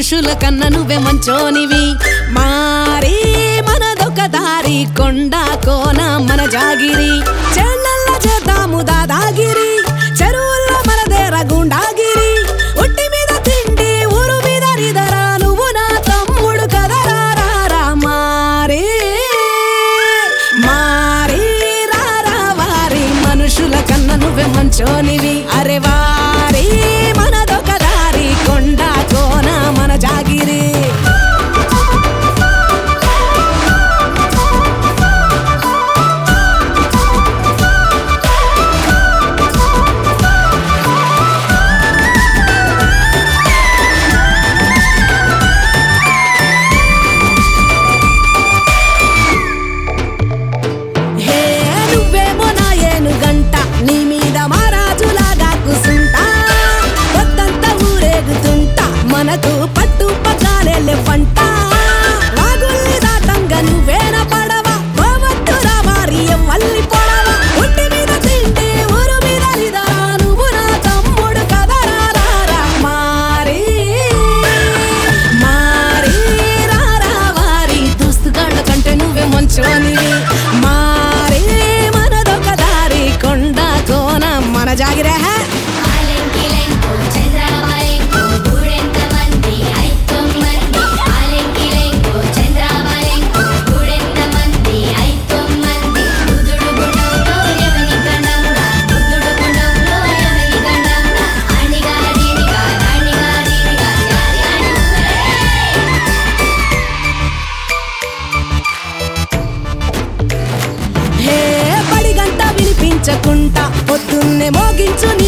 మనుషుల కన్న నువ్వే మంచోనివి మారి మనదొక దారి కొండ కోన మన జాగిరి చెళ్ళల్ల చేద్దాము దాదాగిరి చెరువుల్లో మనదేర గుండాగిరి ఉట్టి మీద తిండి ఊరు మీద రిదరా నువ్వు నా తమ్ముడు కదరా రారా మారి మారి రారా వారి మనుషుల కన్న నువ్వే మంచోనివి అరే వారి మనదొక దారి కొండ కోన మన జాగిరి హే నువ్వేమో నా ఏనుగంట నీ మీద మహారాజులాగా కూసుంటా పొద్దంతా ఊరేగుతుంటా మనకు పట్టు పగ్గాలే పంట వాగుల్ని దాటంగా నువ్వేన పడవ పోవద్దురా వారి మళ్ళీ పొడవ ఒంటి మీద తిండి ఊరు మీద రిదరా నువ్వు నా తమ్ముడు కదరా రారా మారి మారి రారా వారి దోస్తుగాళ్ళ కంటే నువ్వే మంచోనివి మారి మనదొక దారి కొండ కోన మన జాగిరే ఆలెంకిలెంకు చంద్రబాలెంకు గూడెంతమంది ఐతొమ్మంది ఆలెంకిలెంకు చంద్రబాలెంకు గూడెంతమంది ఐతొమ్మంది బుద్ధుడు గుండంలో ఎవని గండంగా బుద్ధుడు గుండంలో ఎవని గండంగా అణిగా దీనిగా అణిగా దీనిగా యాది హే పడి గంట వినిపించకుండా పొద్దున్నే మోగించు